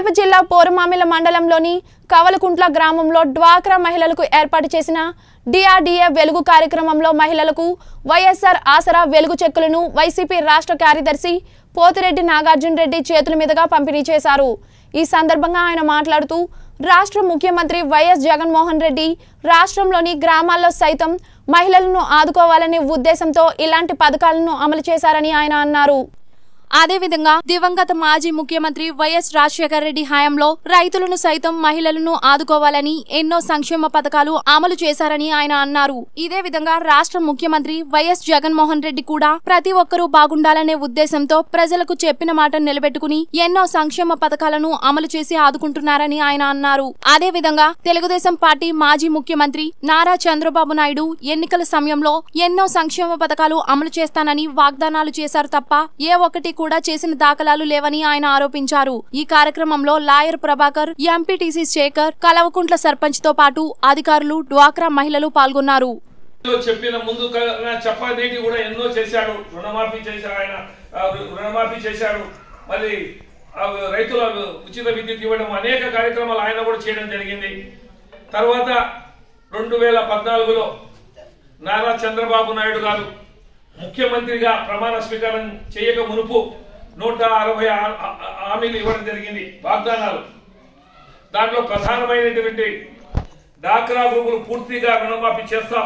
కడప జిల్లా పోరుమామిల మండలంలోని కవలకుంట్ల గ్రామంలో డ్వాక్రా మహిళలకు ఏర్పాటు చేసిన డిఆర్డీఏ వెలుగు కార్యక్రమంలో మహిళలకు వైఎస్ఆర్ ఆసరా వెలుగు చెక్కులను వైసీపీ రాష్ట్ర కార్యదర్శి పోతిరెడ్డి నాగార్జున రెడ్డి చేతుల మీదుగా పంపిణీ చేశారు ఈ సందర్భంగా ఆయన మాట్లాడుతూ రాష్ట్ర ముఖ్యమంత్రి వైఎస్ జగన్మోహన్ రెడ్డి రాష్ట్రంలోని గ్రామాల్లో సైతం మహిళలను ఆదుకోవాలనే ఉద్దేశంతో ఇలాంటి పథకాలను అమలు చేశారని ఆయన అన్నారు అదేవిధంగా దివంగత మాజీ ముఖ్యమంత్రి వైఎస్ రాజశేఖర రెడ్డి హయాంలో రైతులను సైతం మహిళలను ఆదుకోవాలని ఎన్నో సంక్షేమ పథకాలు అమలు చేశారని ఆయన అన్నారు ఇదే విధంగా రాష్ట్ర ముఖ్యమంత్రి వైఎస్ జగన్మోహన్ రెడ్డి కూడా ప్రతి ఒక్కరూ బాగుండాలనే ఉద్దేశంతో ప్రజలకు చెప్పిన మాట నిలబెట్టుకుని ఎన్నో సంక్షేమ పథకాలను అమలు చేసి ఆదుకుంటున్నారని ఆయన అన్నారు అదే విధంగా తెలుగుదేశం పార్టీ మాజీ ముఖ్యమంత్రి నారా చంద్రబాబు నాయుడు ఎన్నికల సమయంలో ఎన్నో సంక్షేమ పథకాలు అమలు చేస్తానని వాగ్దానాలు చేశారు తప్ప ఏ ఒక్కటి కూడా చేసిన దాఖలాలు లేవని ఆయన ఆరోపించారు ఈ కార్యక్రమంలో లాయర్ ప్రభాకర్ ఎంపీటీసీ శేఖర్ కలవకుంట్ల సర్పంచ్ తో పాటు అధికారులు డ్వాక్రా మహిళలు పాల్గొన్నారు లో చెప్పిన ముందు క- చెప్పనేటి కూడా ఎన్నో చేశాడు రుణమాఫీ చేశాడు ఆయన ఆ, రు- రుణమాఫీ చేశాడు మళ్ళీ ఆ, రైతుల ఉచిత విద్యుత్ ఇవ్వడం అనేక కార్యక్రమాలు ఆయన కూడా చేయడం జరిగింది తర్వాత రెండు వేల పద్నాలుగులో నారా చంద్రబాబు నాయుడు గారు ముఖ్యమంత్రిగా ప్రమాణ స్వీకారం చేయక మునుపు నూట అరవై ఆ- ఆ- హామీలు ఇవ్వడం జరిగింది వాగ్దానాలు దాంట్లో ప్రధానమైనటువంటి డాక్రా గ్రూపులు పూర్తిగా రుణమాఫీ చేస్తాం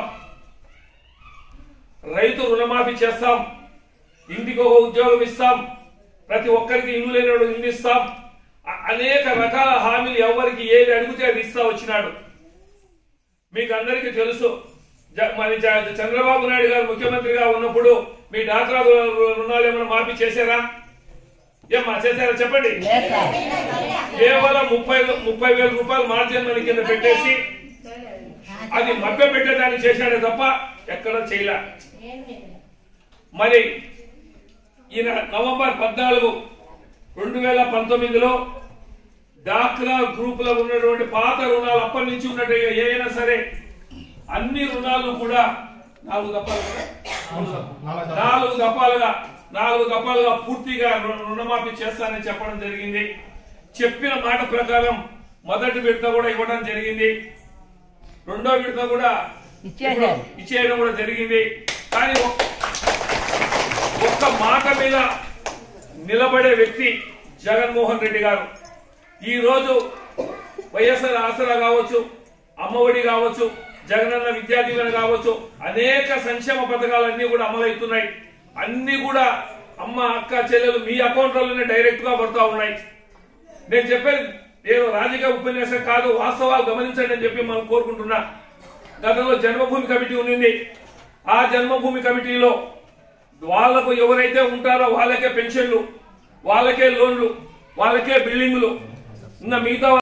రైతు రుణమాఫీ చేస్తాం ఇంటికి ఒక ఉద్యోగం ఇస్తాం ప్రతి ఒక్కరికి ఇల్లు లేనివాడు ఇల్లు ఇస్తాం అ- అనేక రకాల హామీలు ఎవరికి ఏది అడిగితే అది ఇస్తా వచ్చినాడు మీకు అందరికీ తెలుసు జ- మరి చ- చంద్రబాబు నాయుడు గారు ముఖ్యమంత్రిగా ఉన్నప్పుడు మీ డాక్రా రు- రుణాలు ఏమైనా మాఫీ చేశారా ఏమ్మా చేశారా చెప్పండి కేవలం ముప్పై ముప్పై వేల రూపాయలు మార్జిన్ మనీ కింద పెట్టేసి అది మభ్య పెట్టేదాన్ని చేశాడే తప్ప ఎక్కడ చేయలే మరి ఈయన నవంబర్ పద్నాలుగు రెండు వేల పంతొమ్మిదిలో డాక్రా గ్రూప్ లో ఉన్నటువంటి పాత రుణాలు అప్పటి నుంచి ఉన్నట్టు ఏదైనా సరే అన్ని రుణాలు కూడా నాలుగు దప్పాలుగా నాలుగు దప్పాలుగా నాలుగు దప్పాలుగా పూర్తిగా రు- రుణమాఫీ చేస్తానని చెప్పడం జరిగింది చెప్పిన మాట ప్రకారం మొదటి విడత కూడా ఇవ్వడం జరిగింది రెండో విడత కూడా ఇప్పుడు ఇచ్చేయడం కూడా జరిగింది కానీ ఒక్- ఒక్క మాట మీద నిలబడే వ్యక్తి జగన్మోహన్ రెడ్డి గారు ఈ రోజు వైఎస్ఆర్ ఆసరా కావచ్చు అమ్మఒడి కావచ్చు జగనన్న విద్యా దీవెన కావచ్చు అనేక సంక్షేమ పథకాలన్నీ కూడా అమలవుతున్నాయి అన్ని కూడా అమ్మ అక్క చెల్లెలు మీ అకౌంట్లలోనే డైరెక్ట్ గా పడుతూ ఉన్నాయి నేను చెప్పేది నేను రాజకీయ ఉపన్యాసం కాదు వాస్తవాలు గమనించండి అని చెప్పి మనం కోరుకుంటున్నా గతంలో జన్మభూమి కమిటీ ఉన్నింది ఆ జన్మభూమి కమిటీలో వాళ్లకు ఎవరైతే ఉంటారో వాళ్ళకే పెన్షన్లు వాళ్ళకే లోన్లు వాళ్ళకే బిల్డింగ్లు ఇంకా మిగతా